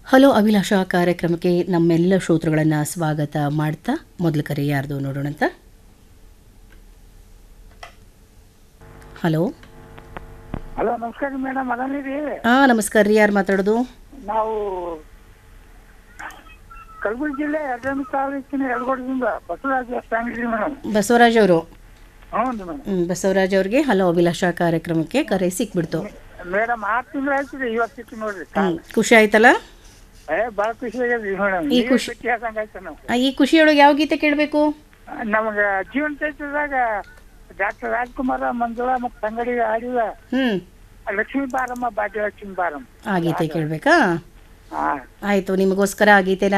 hello ಅಭಿಲಾಷ ಕಾರ್ಯಕ್ರಮಕ್ಕೆ ನಮ್ಮೆಲ್ಲ ಶ್ರೋತೃಗಳನ್ನು ಸ್ವಾಗತ ಮಾಡ್ತಾ ಮೊದಲು ಕರೆ ಯಾರ್ದು ನೋಡೋಣಂತ ಹಲೋ ಹಲೋ ನಮಸ್ಕಾರ ಮೇಡಮ್ ಅದನ್ನಿರಿ ಹಾಂ ನಮಸ್ಕಾರ ರೀ ಯಾರು ಮಾತಾಡೋದು ನಾವು ಕಲಬುರಗಿ ಜಿಲ್ಲೆ ಎರಡನೇ ತಾಲೂಕಿನ ಯಲಗೋಡದಿಂದ ಬಸವರಾಜ ಅಂಗಡಿ ಮೇಡಮ್ ಬಸವರಾಜ್ ಅವರು ಹ್ಞೂ ರೀ ಮೇಡಮ್ ಹ್ಮ್, ಬಸವರಾಜ್ ಅವ್ರಿಗೆ ಹಲೋ ಅಭಿಲಾಷ ಕಾರ್ಯಕ್ರಮಕ್ಕೆ ಕರೆ ಸಿಕ್ಬಿಡ್ತು ಮೇಡಮ್ ಆರು ತಿಂಗಳು ಆಯ್ತು ಇವತ್ತು ಸಿಕ್ತು ನೋಡ್ರಿ ಹ್ಮ್, ಖುಷಿ ಆಯ್ತಲ್ಲ ಏ ಭಾಳ ಖುಷಿ ಆಗ್ಯದ್ರಿ ಮೇಡಮ್ ಈ ಈ ಖುಷಿ- ಖುಷಿ ಆದಂಗೆ ಆಯ್ತು ನಾವು ಆ, ಈ ಖುಷಿಯೊಳಗೆ ಯಾವ ಗೀತೆ ಕೇಳಬೇಕು ನಮಗೆ ಜೀವನ ಚೈತ್ರದಾಗ ಡಾಕ್ಟರ್ ರಾಜ್ಕುಮಾರ ಮಂಜುಳಾ ಮತ್ತು ತಂಗಡಿ ಆಡಿದ ಹ್ಞೂ ಲಕ್ಷ್ಮೀ ಬಾರಮ್ಮ ಭಾಗ್ಯಲಕ್ಷ್ಮಿ ಬಾರಮ್ಮ ಆ ಗೀತೆ ಕೇಳಬೇಕಾ ಹಾಂ ಆಯಿತು ನಿಮಗೋಸ್ಕರ ಆ ಗೀತೆನ